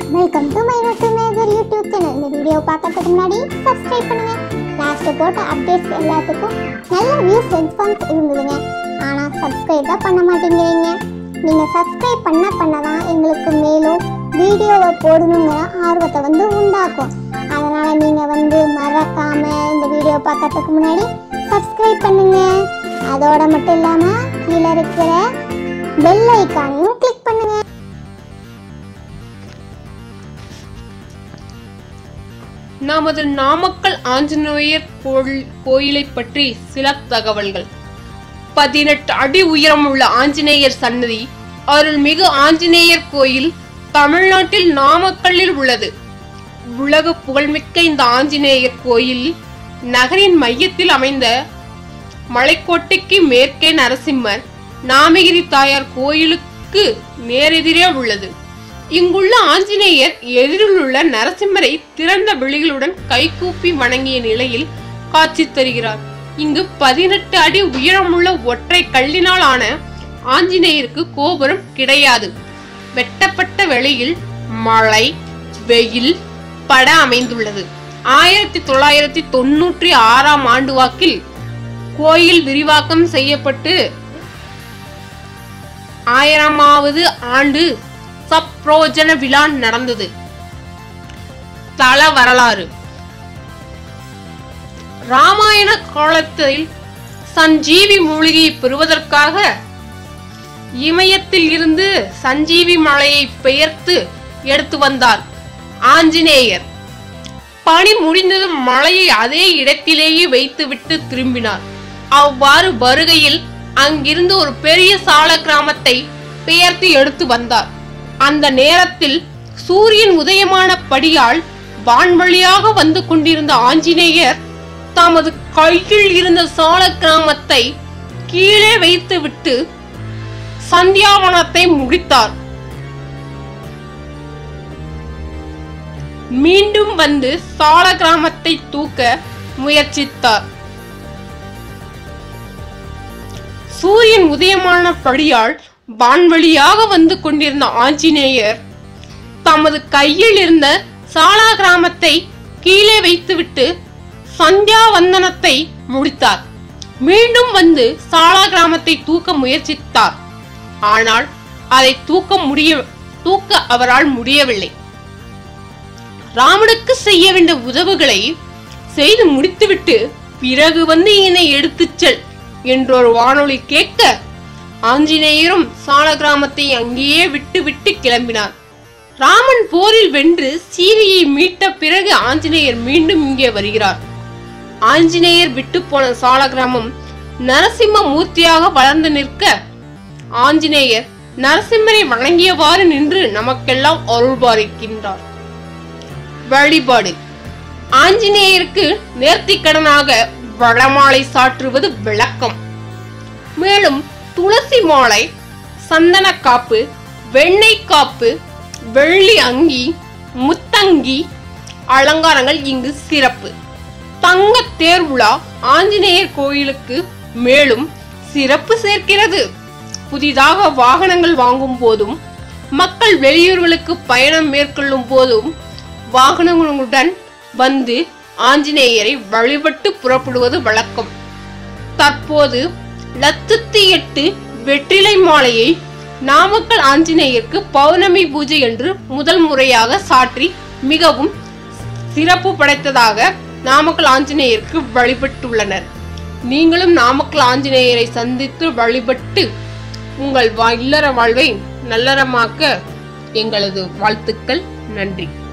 welcome to my note major YouTube channel இந்த video பார்க்கறதுக்கு முன்னாடி சப்ஸ்கிரைப் பண்ணுங்க லாஸ்ட் போட்ட அப்டேட்ஸ் எல்லாத்துக்கும் நல்ல வியூஸ் ரெஸ்பான்ஸ் இருந்ததுங்க ஆனால் சப்ஸ்கிரைப் தான் பண்ண மாட்டேங்கிறீங்க நீங்கள் சப்ஸ்கிரைப் பண்ண பண்ண தான் எங்களுக்கு மேலும் வீடியோவை போடணுங்கிற ஆர்வத்தை வந்து உண்டாக்கும் அதனால் நீங்கள் வந்து மறக்காம இந்த வீடியோ பார்க்கறதுக்கு முன்னாடி சப்ஸ்கிரைப் பண்ணுங்க அதோட மட்டும் இல்லாமல் கீழே இருக்கிற பெல் ஐக்கானையும் கிளிக் பண்ணுங்க நமது நாமக்கல் ஆஞ்சநேயர் கோயில் கோயிலை பற்றி சில தகவல்கள் பதினெட்டு அடி உயரமுள்ள ஆஞ்சநேயர் சன்னதி அருள்மிகு ஆஞ்சநேயர் கோயில் தமிழ்நாட்டில் நாமக்கல்லில் உள்ளது உலக புகழ்மிக்க இந்த ஆஞ்சநேயர் கோயில் நகரின் மையத்தில் அமைந்த மலைக்கோட்டைக்கு மேற்கே நரசிம்மர் நாமகிரி தாயார் கோயிலுக்கு நேரெதிரே உள்ளது இங்குள்ள ஆஞ்சநேயர் எதிரில் உள்ள நரசிம்மரை திறந்த விழிகளுடன் கைகூப்பி வணங்கிய நிலையில் காட்சி தருகிறார் இங்கு பதினெட்டு அடி உயரமுள்ள ஒற்றை கல்லினால் ஆன ஆஞ்சநேயருக்கு கோபுரம் கிடையாது வெட்டப்பட்ட வெளியில் மழை வெயில் பட அமைந்துள்ளது ஆயிரத்தி தொள்ளாயிரத்தி தொண்ணூற்றி ஆறாம் ஆண்டு வாக்கில் கோயில் விரிவாக்கம் செய்யப்பட்டு ஆயிரமாவது ஆண்டு சப்ரோஜன விழா நடந்தது தல வரலாறு ராமாயண காலத்தில் சஞ்சீவி மூலிகையை பெறுவதற்காக இமயத்தில் இருந்து சஞ்சீவி மலையை பெயர்த்து எடுத்து வந்தார் ஆஞ்சநேயர் பணி முடிந்ததும் மலையை அதே இடத்திலேயே வைத்துவிட்டு திரும்பினார் அவ்வாறு வருகையில் அங்கிருந்து ஒரு பெரிய சால கிராமத்தை பெயர்த்து எடுத்து வந்தார் அந்த நேரத்தில் சூரியன் உதயமான படியால் வான்வழியாக வந்து கொண்டிருந்த ஆஞ்சநேயர் தமது கையில் இருந்த சால கிராமத்தை கீழே வைத்துவிட்டு சந்தியாவனத்தை முடித்தார் மீண்டும் வந்து சால கிராமத்தை தூக்க முயற்சித்தார் சூரியன் உதயமான படியால் வான்வழியாக வந்து கொண்டிருந்த ஆஞ்சநேயர் தமது கையில் இருந்த சாலா கிராமத்தை கீழே வைத்துவிட்டு சந்தியா வந்தனத்தை முடித்தார் மீண்டும் வந்து சாலா கிராமத்தை தூக்க முயற்சித்தார் ஆனால் அதை தூக்க முடிய தூக்க அவரால் முடியவில்லை ராமனுக்கு செய்ய வேண்டிய உதவுகளை செய்து முடித்துவிட்டு பிறகு வந்து என்னை எடுத்துச் செல் என்றொரு வானொலி கேட்க ஆஞ்சநேயரும் சால கிராமத்தை அங்கேயே விட்டு விட்டு கிளம்பினார் ராமன் போரில் வென்று சீதையை மீட்ட பிறகு ஆஞ்சநேயர் மீண்டும் இங்கே வருகிறார் ஆஞ்சநேயர் விட்டு போன சால கிராமம் நரசிம்ம மூர்த்தியாக வளர்ந்து நிற்க ஆஞ்சநேயர் நரசிம்மரை வணங்கியவாறு நின்று நமக்கெல்லாம் அருள்பாலிக்கின்றார் வழிபாடு ஆஞ்சநேயருக்கு நேர்த்திக்கடனாக வடமாலை சாற்றுவது விளக்கம் மேலும் துளசி மாலை சந்தன காப்பு வெண்ணெய் காப்பு வெள்ளி அங்கி முத்தங்கி அலங்காரங்கள் இங்கு சிறப்பு தங்க தேர் விழா ஆஞ்சநேயர் கோயிலுக்கு மேலும் சிறப்பு சேர்க்கிறது புதிதாக வாகனங்கள் வாங்கும் போதும் மக்கள் வெளியூர்களுக்கு பயணம் மேற்கொள்ளும் போதும் வாகனங்களுடன் வந்து ஆஞ்சநேயரை வழிபட்டு புறப்படுவது வழக்கம் தற்போது லட்சத்தி எட்டு வெற்றிலை மாலையை நாமக்கல் ஆஞ்சநேயருக்கு பௌர்ணமி பூஜை என்று முதல் முறையாக சாற்றி மிகவும் சிறப்பு படைத்ததாக நாமக்கல் ஆஞ்சநேயருக்கு வழிபட்டுள்ளனர் நீங்களும் நாமக்கல் ஆஞ்சநேயரை சந்தித்து வழிபட்டு உங்கள் வா- இல்லற வாழ்வை நல்லறமாக்க எங்களது வாழ்த்துக்கள் நன்றி